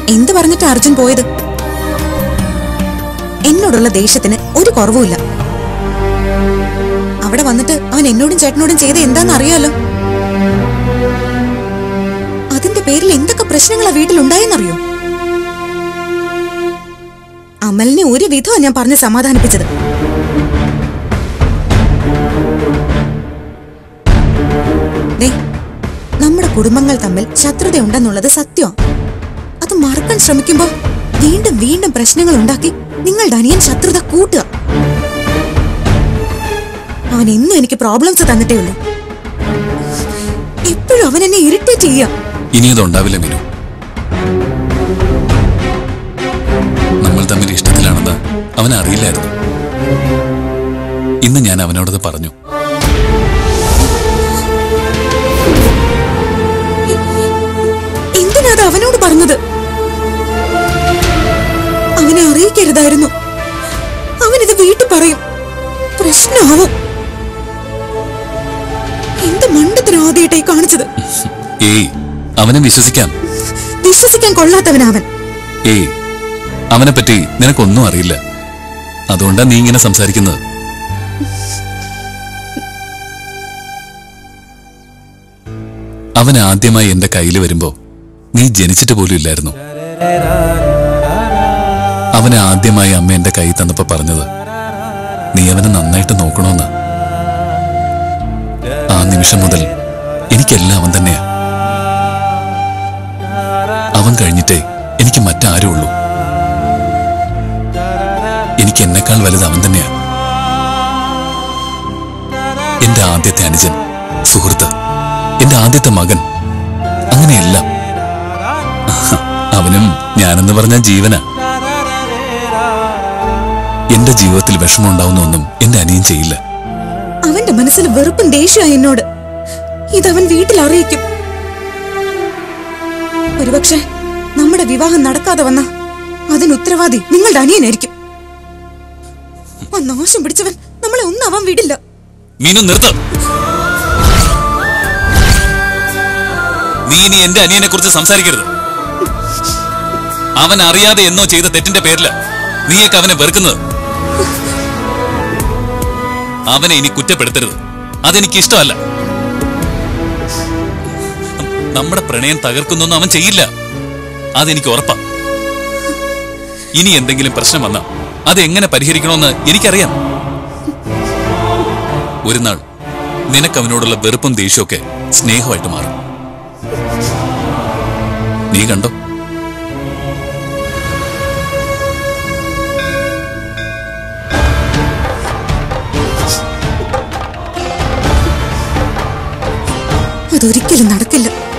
എന്ത് പറഞ്ഞിട്ട് അർജുൻ പോയത് എന്നോടുള്ള ദേഷ്യത്തിന് ഒരു കുറവുമില്ല അവിടെ വന്നിട്ട് അവൻ എന്നോടും ചേട്ടനോടും ചെയ്ത് എന്താന്ന് അറിയാലോ അതിന്റെ പേരിൽ എന്തൊക്കെ പ്രശ്നങ്ങളാ വീട്ടിലുണ്ടായെന്നറിയോ അമലിനെ ഒരു വിധമാ ഞാൻ പറഞ്ഞ് സമാധാനിപ്പിച്ചത് ദേ, നമ്മുടെ കുടുംബങ്ങൾ തമ്മിൽ ശത്രുതയുണ്ടെന്നുള്ളത് സത്യമാ അത് മറക്കാൻ ശ്രമിക്കുമ്പോ വീണ്ടും വീണ്ടും പ്രശ്നങ്ങൾ ഉണ്ടാക്കി നിങ്ങളുടെ അനിയൻ ശത്രുത കൂട്ടുക അവൻ എന്നും എനിക്ക് പ്രോബ്ലംസ് തന്നിട്ടേ ഉള്ളൂ എപ്പോഴും അവൻ എന്നെ ഇറിറ്റേറ്റ് ചെയ്യാം ഇനി അതുണ്ടാവില്ല മീനു നമ്മൾ തമ്മിൽ ഇഷ്ടത്തിലാണെന്ന് അവൻ അറിയില്ലായിരുന്നു ഇന്ന് ഞാൻ അവനോടത് പറഞ്ഞു എന്തിനാ അത് അവനോട് പറഞ്ഞത് അവനെ അറിയിക്കരുതായിരുന്നു അവനിത് വീട്ടിൽ പറയും പ്രശ്നമാവും എന്ത് മണ്ടത്തിനും ആദ്യമായിട്ടായി കാണിച്ചത് ഏയ് അവനെ വിശ്വസിക്കാം വിശ്വസിക്കാൻ കൊള്ളാത്തവനവൻ ഏയ് അവനെ പറ്റി നിനക്കൊന്നും അറിയില്ല അതുകൊണ്ടാ നീ ഇങ്ങനെ സംസാരിക്കുന്നത് അവൻ ആദ്യമായി എന്റെ കയ്യിൽ വരുമ്പോ നീ ജനിച്ചിട്ട് പോലും ഇല്ലായിരുന്നു അവനെ ആദ്യമായി അമ്മ എന്റെ കൈ തന്നപ്പോ പറഞ്ഞത് നീ അവനെ നന്നായിട്ട് നോക്കണമെന്ന് ആ നിമിഷം മുതൽ എനിക്കെല്ലാം അവൻ തന്നെയാ അവൻ കഴിഞ്ഞിട്ടേ എനിക്ക് മറ്റാരും ഉള്ളൂ എനിക്ക് എന്നെക്കാൾ വലുത് അവൻ തന്നെയാ എന്റെ ആദ്യത്തെ അനുജൻ സുഹൃത്ത് എന്റെ ആദ്യത്തെ മകൻ അങ്ങനെയെല്ലാം അവനും ഞാനെന്ന് പറഞ്ഞ ജീവനാ എന്റെ ജീവിതത്തിൽ വിഷമമുണ്ടാവുന്ന ഒന്നും എന്റെ അനിയൻ ചെയ്യില്ല അവന്റെ മനസ്സിൽ വെറുപ്പും ദേഷ്യമായി എന്നോട് ഇതവൻ വീട്ടിൽ അറിയിക്കും ഒരുപക്ഷെ നമ്മുടെ വിവാഹം നടക്കാതെ വന്ന അതിന് ഉത്തരവാദി നിങ്ങളുടെ അനിയനായിരിക്കും ആ നാശം പിടിച്ചവൻ നമ്മളെ ഒന്നും അവൻ വിടില്ല മീനു നിർത്ത നീ ഇനി എന്റെ അനിയനെ കുറിച്ച് സംസാരിക്കരുത് അവൻ അറിയാതെ എന്നോ ചെയ്ത തെറ്റിന്റെ പേരില് നീയൊക്കെ അവനെ വെറുക്കുന്നത് അവനെ ഇനി കുറ്റപ്പെടുത്തരുത് അതെനിക്ക് ഇഷ്ടമല്ല നമ്മുടെ പ്രണയം തകർക്കുന്നൊന്നും അവൻ ചെയ്യില്ല അതെനിക്ക് ഉറപ്പാ ഇനി എന്തെങ്കിലും പ്രശ്നം വന്നാ അത് എങ്ങനെ പരിഹരിക്കണമെന്ന് എനിക്കറിയാം ഒരു നാൾ നിനക്ക് അവനോടുള്ള വെറുപ്പും ദേഷ്യമൊക്കെ സ്നേഹമായിട്ട് മാറും നീ കണ്ടോ അതൊരിക്കലും നടക്കില്ല